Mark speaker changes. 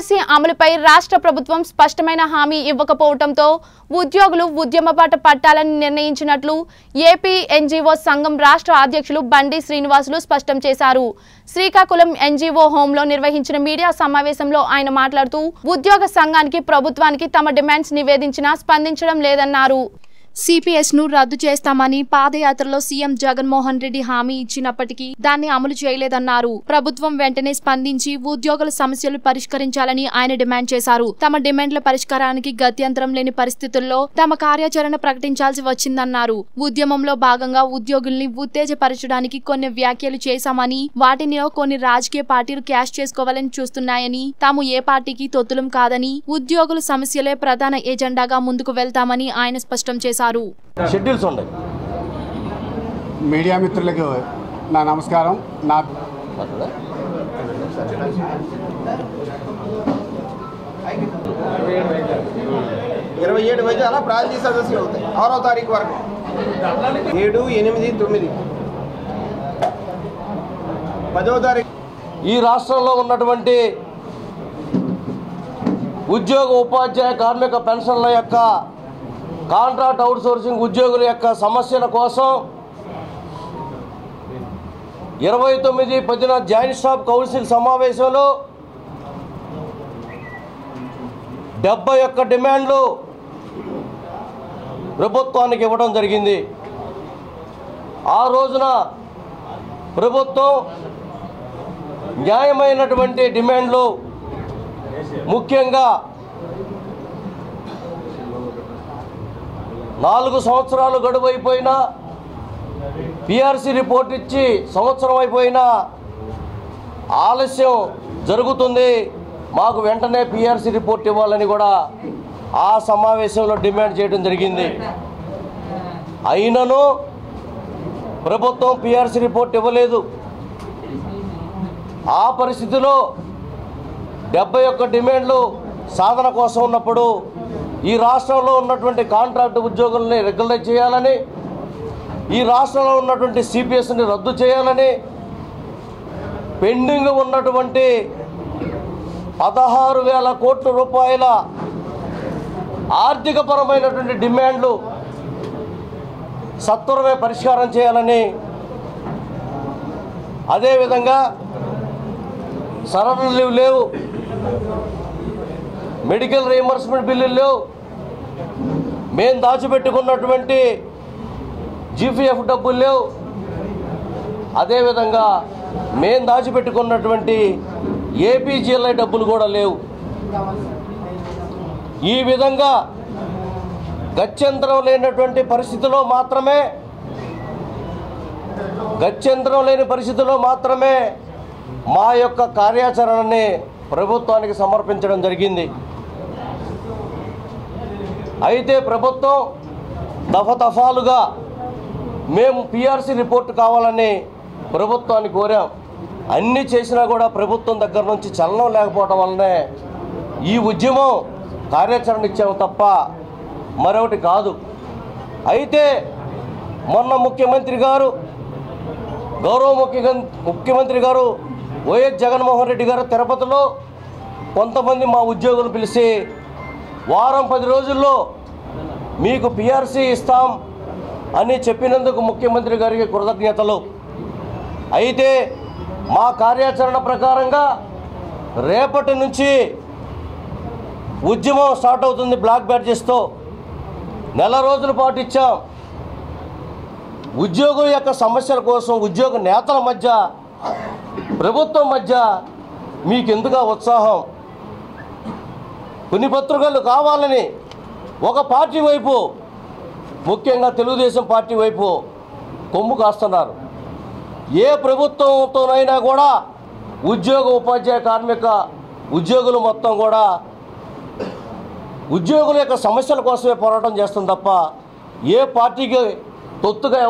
Speaker 1: PRC అమలుపై రాష్ట్ర ప్రభుత్వం స్పష్టమైన హామీ ఇవ్వకపోవడంతో ఉద్యోగులు ఉద్యమబాట పట్టాలని నిర్ణయించినట్లు ఏపీ ఎన్జీఓ సంఘం రాష్ట్ర అధ్యక్షులు బండి శ్రీనివాసులు స్పష్టం చేశారు శ్రీకాకుళం ఎన్జీఓ హోంలో నిర్వహించిన మీడియా సమావేశంలో ఆయన మాట్లాడుతూ ఉద్యోగ సంఘానికి ప్రభుత్వానికి తమ డిమాండ్స్ నివేదించినా స్పందించడం లేదన్నారు సిపిఎస్ ను రద్దు చేస్తామని పాదయాత్రలో సీఎం జగన్మోహన్ రెడ్డి హామీ ఇచ్చినప్పటికీ దాన్ని అమలు చేయలేదన్నారు ప్రభుత్వం వెంటనే స్పందించి ఉద్యోగుల సమస్యలు పరిష్కరించాలని ఆయన డిమాండ్ చేశారు తమ డిమాండ్ల పరిష్కారానికి గత్యంతరం లేని పరిస్థితుల్లో తమ కార్యాచరణ ప్రకటించాల్సి వచ్చిందన్నారు ఉద్యమంలో భాగంగా ఉద్యోగుల్ని ఉత్తేజపరచడానికి కొన్ని వ్యాఖ్యలు చేశామని వాటిని కొన్ని రాజకీయ పార్టీలు క్యాష్ చేసుకోవాలని చూస్తున్నాయని తాము ఏ పార్టీకి తొత్తులం కాదని ఉద్యోగుల సమస్యలే ప్రధాన ఎజెండాగా ముందుకు వెళ్తామని ఆయన స్పష్టం చేశారు
Speaker 2: షెడ్యూల్స్ ఉన్నాయి
Speaker 3: మీడియా మిత్రులకు నా నమస్కారం నా
Speaker 4: ఇరవై ఏడు వైద్య అలా ప్రాంతీయ సదస్సులు అవుతాయి ఆరో తారీఖు వరకు ఏడు ఎనిమిది తొమ్మిది పదో తారీఖు
Speaker 2: ఈ రాష్ట్రంలో ఉన్నటువంటి ఉద్యోగ ఉపాధ్యాయ కార్మిక పెన్షన్ల యొక్క కాంట్రాక్ట్ అవుట్సోర్సింగ్ ఉద్యోగుల యొక్క సమస్యల కోసం ఇరవై తొమ్మిది పదిన జాయింట్ స్టాఫ్ కౌన్సిల్ సమావేశంలో డెబ్బై ఒక్క డిమాండ్లు ప్రభుత్వానికి ఇవ్వడం జరిగింది ఆ రోజున ప్రభుత్వం న్యాయమైనటువంటి డిమాండ్లు ముఖ్యంగా నాలుగు సంవత్సరాలు గడువు అయిపోయినా పిఆర్సీ రిపోర్ట్ ఇచ్చి సంవత్సరం అయిపోయినా ఆలస్యం జరుగుతుంది మాకు వెంటనే పిఆర్సీ రిపోర్ట్ ఇవ్వాలని కూడా ఆ సమావేశంలో డిమాండ్ చేయడం జరిగింది అయినను ప్రభుత్వం పిఆర్సీ రిపోర్ట్ ఇవ్వలేదు ఆ పరిస్థితిలో డెబ్బై ఒక్క డిమాండ్లు సాధన కోసం ఉన్నప్పుడు ఈ రాష్ట్రంలో ఉన్నటువంటి కాంట్రాక్ట్ ఉద్యోగుల్ని రెగ్యులైజ్ చేయాలని ఈ రాష్ట్రంలో ఉన్నటువంటి సిపిఎస్ని రద్దు చేయాలని పెండింగ్ ఉన్నటువంటి పదహారు వేల కోట్ల రూపాయల ఆర్థికపరమైనటువంటి డిమాండ్లు సత్వరమే పరిష్కారం చేయాలని అదేవిధంగా సరళ లీవ్ లేవు మెడికల్ రీఎంబర్స్మెంట్ బిల్లులు లేవు మేము దాచిపెట్టుకున్నటువంటి జీపీఎఫ్ డబ్బులు లేవు అదేవిధంగా మేము దాచిపెట్టుకున్నటువంటి ఏపీజీఎల్ఐ డబ్బులు కూడా లేవు ఈ విధంగా గత్యంతరం లేనటువంటి పరిస్థితిలో మాత్రమే గత్యంతరం లేని పరిస్థితిలో మాత్రమే మా యొక్క కార్యాచరణని ప్రభుత్వానికి సమర్పించడం జరిగింది అయితే ప్రభుత్వం దఫదఫాలుగా మేము పిఆర్సీ రిపోర్ట్ కావాలని ప్రభుత్వాన్ని కోరాం అన్నీ చేసినా కూడా ప్రభుత్వం దగ్గర నుంచి చలనం లేకపోవడం వల్లనే ఈ ఉద్యమం కార్యాచరణ ఇచ్చాము తప్ప మరొకటి కాదు అయితే మొన్న ముఖ్యమంత్రి గారు గౌరవ ముఖ్య ముఖ్యమంత్రి గారు వైఎస్ జగన్మోహన్ రెడ్డి గారు తిరుపతిలో కొంతమంది మా ఉద్యోగులు పిలిచి వారం పది రోజుల్లో మీకు పిఆర్సీ ఇస్తాం అని చెప్పినందుకు ముఖ్యమంత్రి గారికి కృతజ్ఞతలు అయితే మా కార్యాచరణ ప్రకారంగా రేపటి నుంచి ఉద్యమం స్టార్ట్ అవుతుంది బ్లాక్ బ్యాడ్జెస్తో నెల రోజుల పాటు ఇచ్చాం ఉద్యోగుల యొక్క సమస్యల కోసం ఉద్యోగ నేతల మధ్య ప్రభుత్వం మధ్య మీకెందుగా ఉత్సాహం కొన్ని పత్రికలు కావాలని ఒక పార్టీ వైపు ముఖ్యంగా తెలుగుదేశం పార్టీ వైపు కొమ్ము కాస్తున్నారు ఏ ప్రభుత్వంతోనైనా కూడా ఉద్యోగ ఉపాధ్యాయ కార్మిక ఉద్యోగులు మొత్తం కూడా ఉద్యోగుల యొక్క సమస్యల కోసమే పోరాటం చేస్తుంది తప్ప ఏ పార్టీకి తొత్తుగా